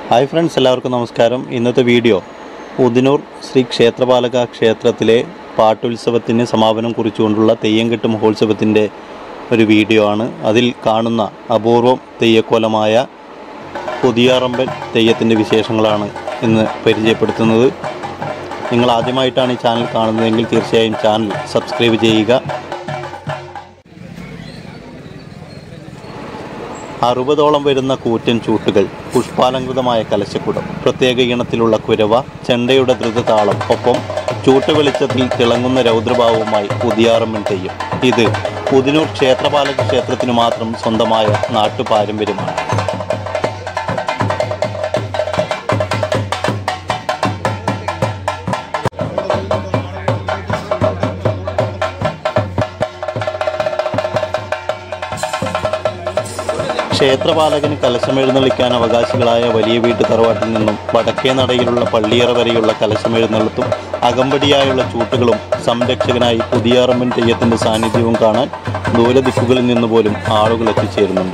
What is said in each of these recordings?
hi friends എല്ലാവർക്കും നമസ്കാരം ഇന്നത്തെ വീഡിയോ ഉദിനൂർ ശ്രീ ക്ഷേത്രപാലക ക്ഷേത്രത്തിലെ പാട്ടുത്സവത്തിന് സമാപനം കുറിച്ചുകൊണ്ടുള്ള തെയ്യംകെട്ട് മഹോത്സവത്തിൻ്റെ ഒരു വീഡിയോ ആണ് അതിൽ കാണുന്ന അപൂർവം തെയ്യക്കോലമായ പുതിയാറമ്പൻ തെയ്യത്തിൻ്റെ വിശേഷങ്ങളാണ് ഇന്ന് പരിചയപ്പെടുത്തുന്നത് നിങ്ങൾ ആദ്യമായിട്ടാണ് ഈ ചാനൽ കാണുന്നതെങ്കിൽ തീർച്ചയായും ചാനൽ സബ്സ്ക്രൈബ് ചെയ്യുക അറുപതോളം വരുന്ന കൂറ്റൻ ചൂട്ടുകൾ പുഷ്പാലങ്കൃതമായ കലശക്കുടം പ്രത്യേക ഇനത്തിലുള്ള കുരവ ചെണ്ടയുടെ ദ്രുതതാളം ഒപ്പം ചൂട്ട് വെളിച്ചത്തിൽ തിളങ്ങുന്ന രൗദ്രഭാവവുമായി പുതിയാറമ്മൻ തെയ്യം ഇത് പുതിനൂർ ക്ഷേത്രപാലക ക്ഷേത്രത്തിനു മാത്രം സ്വന്തമായ നാട്ടുപാരമ്പര്യമാണ് ക്ഷേത്രപാലകന് കലശമെഴുന്നള്ളിക്കാൻ അവകാശികളായ വലിയ വീട്ടു തറവാട്ടിൽ നിന്നും വടക്കേ നടയിലുള്ള പള്ളിയറ വരെയുള്ള കലശമെഴുന്നള്ളത്തും അകമ്പടിയായുള്ള ചൂട്ടുകളും സംരക്ഷകനായി പുതിയാറമ്മൻ തെയ്യത്തിന്റെ സാന്നിധ്യവും കാണാൻ ദൂരദിക്കുകളിൽ നിന്ന് പോലും ആളുകൾ എത്തിച്ചേരുന്നുണ്ട്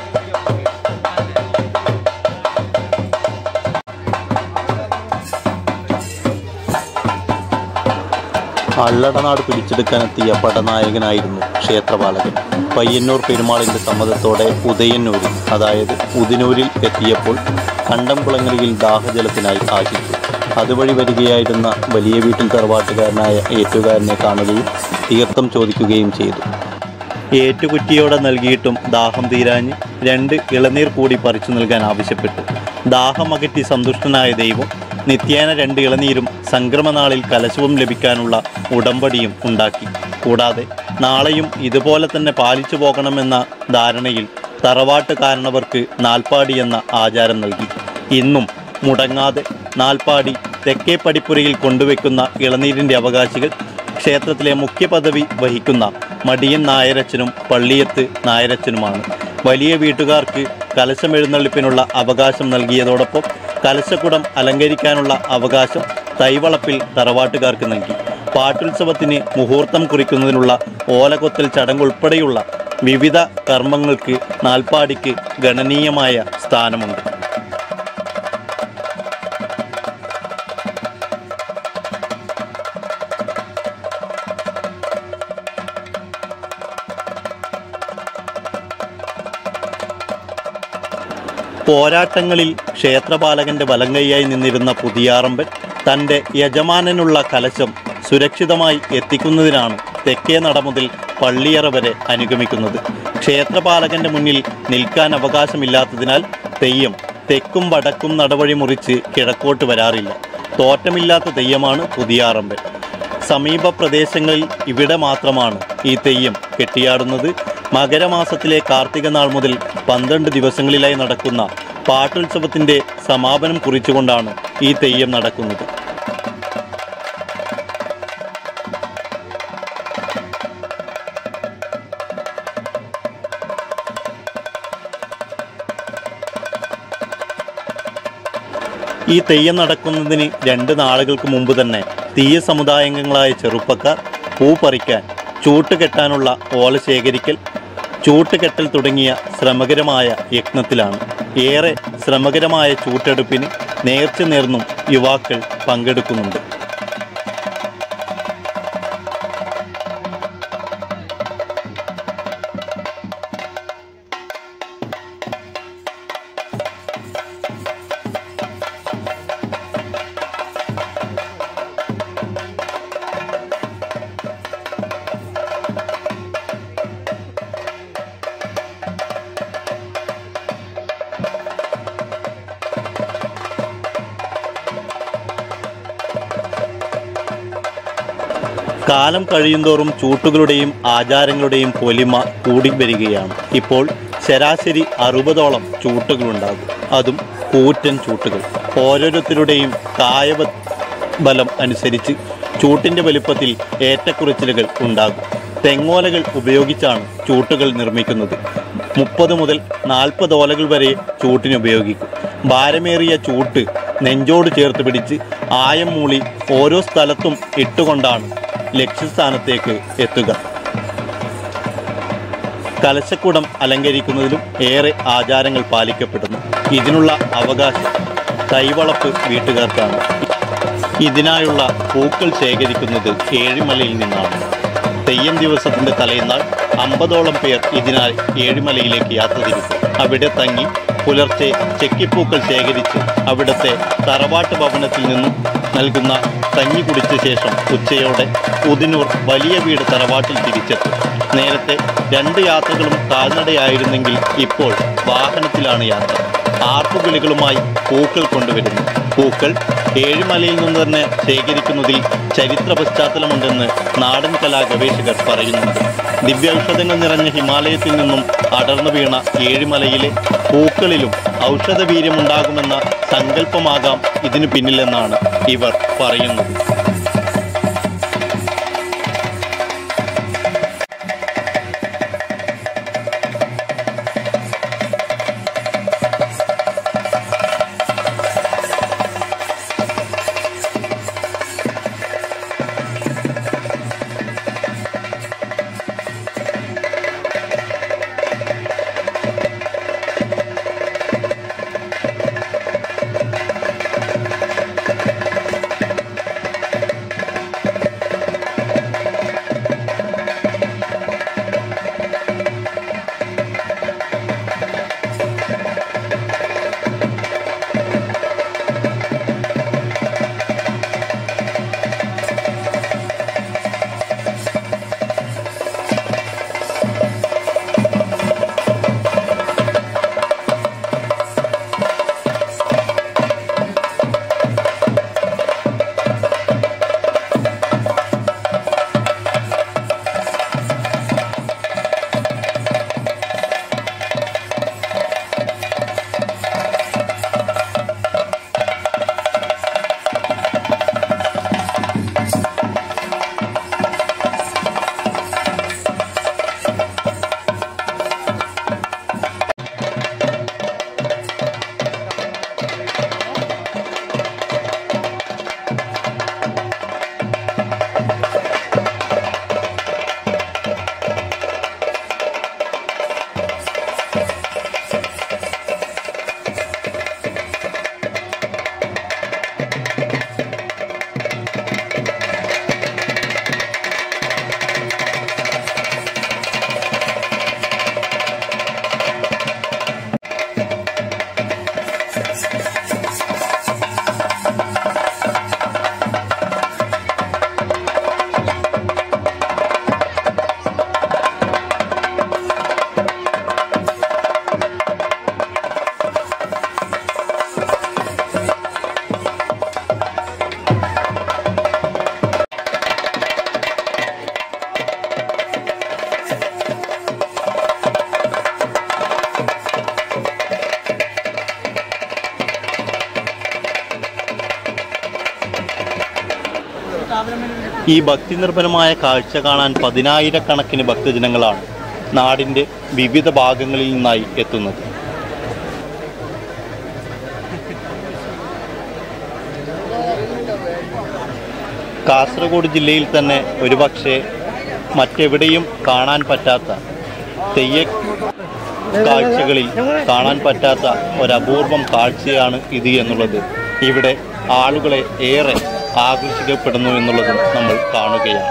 അള്ളടനാട് പിടിച്ചെടുക്കാനെത്തിയ പടനായകനായിരുന്നു ക്ഷേത്രപാലകൻ പയ്യന്നൂർ പെരുമാളിന്റെ സമ്മതത്തോടെ ഉദയന്നൂരിൽ അതായത് ഉദിനൂരിൽ എത്തിയപ്പോൾ കണ്ടംകുളങ്ങരയിൽ ദാഹജലത്തിനായി ആശിച്ചു അതുവഴി വരികയായിരുന്ന വലിയ വീട്ടിൽ തറവാട്ടുകാരനായ ഏറ്റുകാരനെ കാണുകയും തീർത്ഥം ചോദിക്കുകയും ചെയ്തു ഏറ്റുകുറ്റിയോടെ നൽകിയിട്ടും ദാഹം തീരാഞ്ഞ് രണ്ട് ഇളനീർ കൂടി പറിച്ചു നൽകാൻ ആവശ്യപ്പെട്ടു ദാഹമകറ്റി സന്തുഷ്ടനായ ദൈവം നിത്യേന രണ്ട് ഇളനീരും സംക്രമനാളിൽ കലശവും ലഭിക്കാനുള്ള ഉടമ്പടിയും ഉണ്ടാക്കി കൂടാതെ നാളെയും ഇതുപോലെ തന്നെ പാലിച്ചു പോകണമെന്ന ധാരണയിൽ തറവാട്ട് കാരണവർക്ക് നാൽപ്പാടി എന്ന ആചാരം നൽകി ഇന്നും മുടങ്ങാതെ നാൽപ്പാടി തെക്കേ പടിപ്പുരയിൽ കൊണ്ടുവെക്കുന്ന ഇളനീരിൻ്റെ അവകാശികൾ ക്ഷേത്രത്തിലെ മുഖ്യ പദവി വഹിക്കുന്ന മടിയൻ നായരച്ചനും പള്ളിയത്ത് നായരച്ചനുമാണ് വലിയ വീട്ടുകാർക്ക് കലശമെഴുന്നള്ളിപ്പിനുള്ള അവകാശം നൽകിയതോടൊപ്പം കലശക്കുടം അലങ്കരിക്കാനുള്ള അവകാശം തൈവളപ്പിൽ തറവാട്ടുകാർക്ക് നൽകി പാട്ടുത്സവത്തിന് മുഹൂർത്തം കുറിക്കുന്നതിനുള്ള ഓലകൊത്തൽ ചടങ്ങുൾപ്പെടെയുള്ള വിവിധ കർമ്മങ്ങൾക്ക് നാൽപ്പാടിക്ക് ഗണനീയമായ സ്ഥാനമുണ്ട് പോരാട്ടങ്ങളിൽ ക്ഷേത്രപാലകന്റെ വലങ്കൈയായി നിന്നിരുന്ന പുതിയാറമ്പൻ തൻ്റെ യജമാനനുള്ള കലശം സുരക്ഷിതമായി എത്തിക്കുന്നതിനാണ് തെക്കേ നട മുതൽ പള്ളിയറ വരെ അനുഗമിക്കുന്നത് ക്ഷേത്രപാലകന്റെ മുന്നിൽ നിൽക്കാൻ അവകാശമില്ലാത്തതിനാൽ തെയ്യം തെക്കും വടക്കും നടവഴി മുറിച്ച് കിഴക്കോട്ട് വരാറില്ല തോറ്റമില്ലാത്ത തെയ്യമാണ് പുതിയാറമ്പൻ സമീപ പ്രദേശങ്ങളിൽ ഇവിടെ മാത്രമാണ് ഈ തെയ്യം കെട്ടിയാടുന്നത് മകരമാസത്തിലെ കാർത്തിക നാൾ മുതൽ പന്ത്രണ്ട് ദിവസങ്ങളിലായി നടക്കുന്ന പാട്ടുത്സവത്തിൻ്റെ സമാപനം കുറിച്ചുകൊണ്ടാണ് ഈ തെയ്യം നടക്കുന്നത് ഈ തെയ്യം നടക്കുന്നതിന് രണ്ട് നാളുകൾക്ക് മുമ്പ് തന്നെ തീയ സമുദായാംഗങ്ങളായ ചെറുപ്പക്കാർ പൂ പറിക്കാൻ ചൂട്ട് കെട്ടാനുള്ള ഓല ശേഖരിക്കൽ ചൂട്ട് കെട്ടൽ തുടങ്ങിയ ശ്രമകരമായ യജ്ഞത്തിലാണ് ഏറെ ശ്രമകരമായ ചൂട്ടെടുപ്പിന് നേർച്ച നേർന്നും യുവാക്കൾ പങ്കെടുക്കുന്നുണ്ട് കാലം കഴിയുന്തോറും ചൂട്ടുകളുടെയും ആചാരങ്ങളുടെയും പൊലിമ കൂടി വരികയാണ് ഇപ്പോൾ ശരാശരി അറുപതോളം ചൂട്ടുകളുണ്ടാകും അതും കൂറ്റൻ ചൂട്ടുകൾ ഓരോരുത്തരുടെയും കായവ ബലം അനുസരിച്ച് ചൂട്ടിൻ്റെ വലിപ്പത്തിൽ ഏറ്റക്കുറച്ചിലുകൾ ഉണ്ടാകും തെങ്ങോലകൾ ഉപയോഗിച്ചാണ് ചൂട്ടുകൾ നിർമ്മിക്കുന്നത് മുപ്പത് മുതൽ നാൽപ്പത് ഓലകൾ വരെ ചൂട്ടിന് ഉപയോഗിക്കും ഭാരമേറിയ ചൂട്ട് നെഞ്ചോട് ചേർത്ത് പിടിച്ച് ആയം മൂളി ഓരോ സ്ഥലത്തും ഇട്ടുകൊണ്ടാണ് ലക്ഷ്യസ്ഥാനത്തേക്ക് എത്തുക കലശക്കുടം അലങ്കരിക്കുന്നതിലും ഏറെ ആചാരങ്ങൾ പാലിക്കപ്പെടുന്നു ഇതിനുള്ള അവകാശം തൈവളപ്പ് വീട്ടുകാർക്കാണ് ഇതിനായുള്ള പൂക്കൾ ശേഖരിക്കുന്നത് ഏഴിമലയിൽ നിന്നാണ് തെയ്യം ദിവസത്തിൻ്റെ തലേന്നാൾ അമ്പതോളം പേർ ഇതിനായി ഏഴിമലയിലേക്ക് യാത്ര തിരിക്കും അവിടെ തങ്ങി പുലർച്ചെ ചെക്കിപ്പൂക്കൾ ശേഖരിച്ച് അവിടുത്തെ തറവാട്ട് ഭവനത്തിൽ നിന്നും നൽകുന്ന കഞ്ഞി കുടിച്ച ശേഷം ഉച്ചയോടെ ഉദിനൂർ വലിയ വീട് തറവാട്ടിൽ തിരിച്ചെത്തും നേരത്തെ രണ്ട് യാത്രകളും കാൽനടയായിരുന്നെങ്കിൽ ഇപ്പോൾ വാഹനത്തിലാണ് യാത്ര ആർപ്പുവിളികളുമായി പൂക്കൾ കൊണ്ടുവരുന്നു പൂക്കൾ ഏഴുമലയിൽ നിന്ന് തന്നെ ശേഖരിക്കുന്നതിൽ ചരിത്ര പശ്ചാത്തലമുണ്ടെന്ന് നാടൻ കലാ ഗവേഷകർ പറയുന്നുണ്ട് ദിവ്യൌഷധങ്ങൾ നിറഞ്ഞ ഹിമാലയത്തിൽ നിന്നും അടർന്നു വീണ ഏഴുമലയിലെ പൂക്കളിലും ഔഷധവീര്യമുണ്ടാകുമെന്ന സങ്കല്പമാകാം ഇതിനു പിന്നിലെന്നാണ് ഇവർ പറയുന്നത് ഈ ഭക്തി നിർഭരമായ കാഴ്ച കാണാൻ പതിനായിരക്കണക്കിന് ഭക്തജനങ്ങളാണ് നാടിൻ്റെ വിവിധ ഭാഗങ്ങളിൽ നിന്നായി എത്തുന്നത് കാസർഗോഡ് ജില്ലയിൽ തന്നെ ഒരുപക്ഷെ മറ്റെവിടെയും കാണാൻ പറ്റാത്ത തെയ്യ കാഴ്ചകളിൽ കാണാൻ പറ്റാത്ത ഒരപൂർവം കാഴ്ചയാണ് ഇത് എന്നുള്ളത് ഇവിടെ ആളുകളെ ഏറെ ആകർഷിക്കപ്പെടുന്നു എന്നുള്ളതും നമ്മൾ കാണുകയാണ്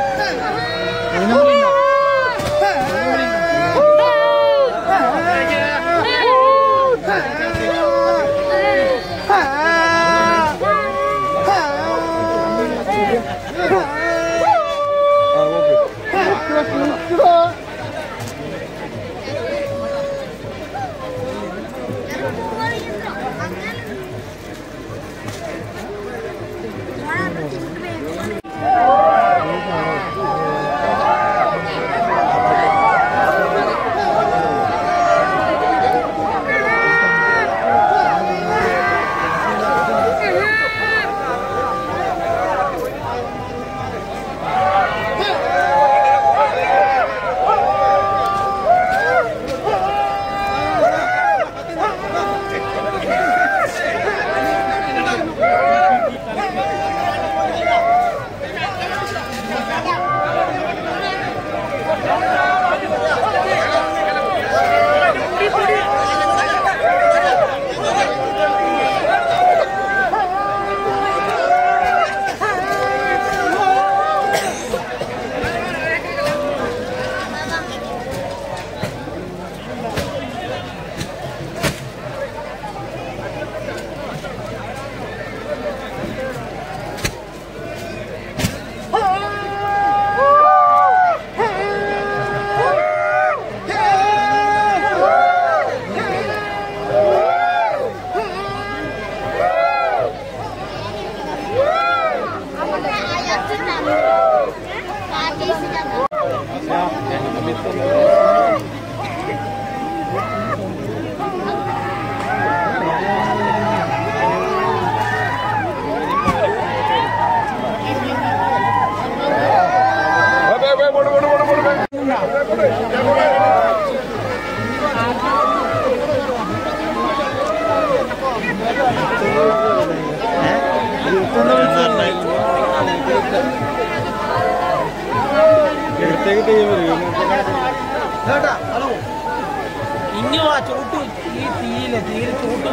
ഇനി വാ ചൂട്ട് ഈ തീയില്ല തീയിൽ ചൂട്ട്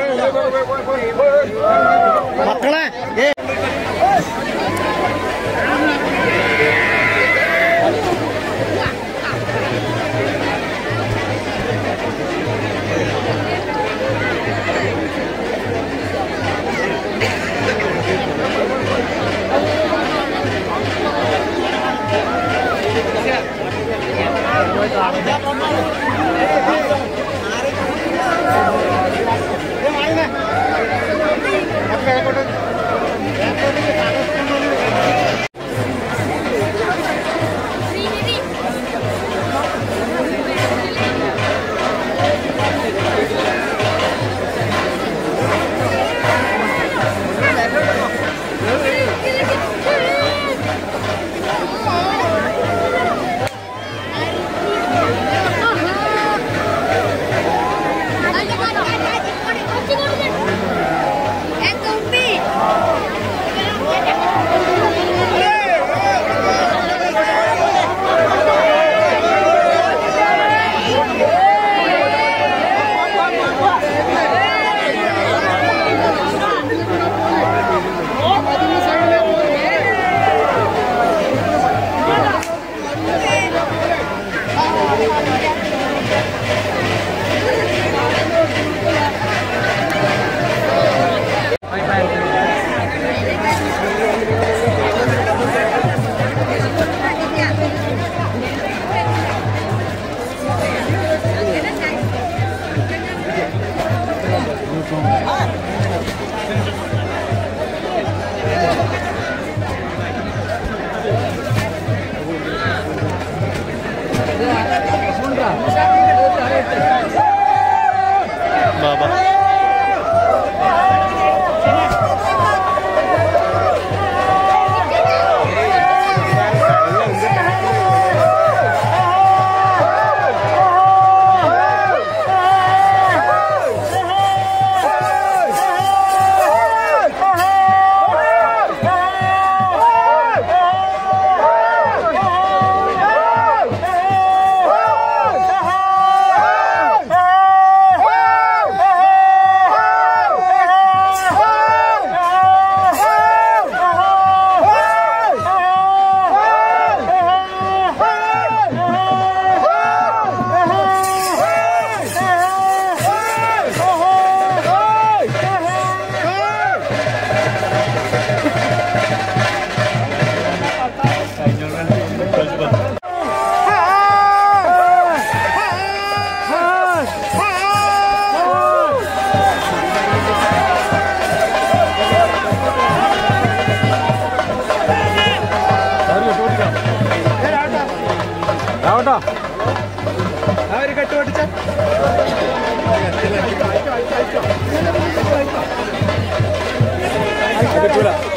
മക്കളെ ഏ ബാബാ ആവട്ടോ ആ ഒരു കെട്ട് പഠിച്ച കിട്ടൂല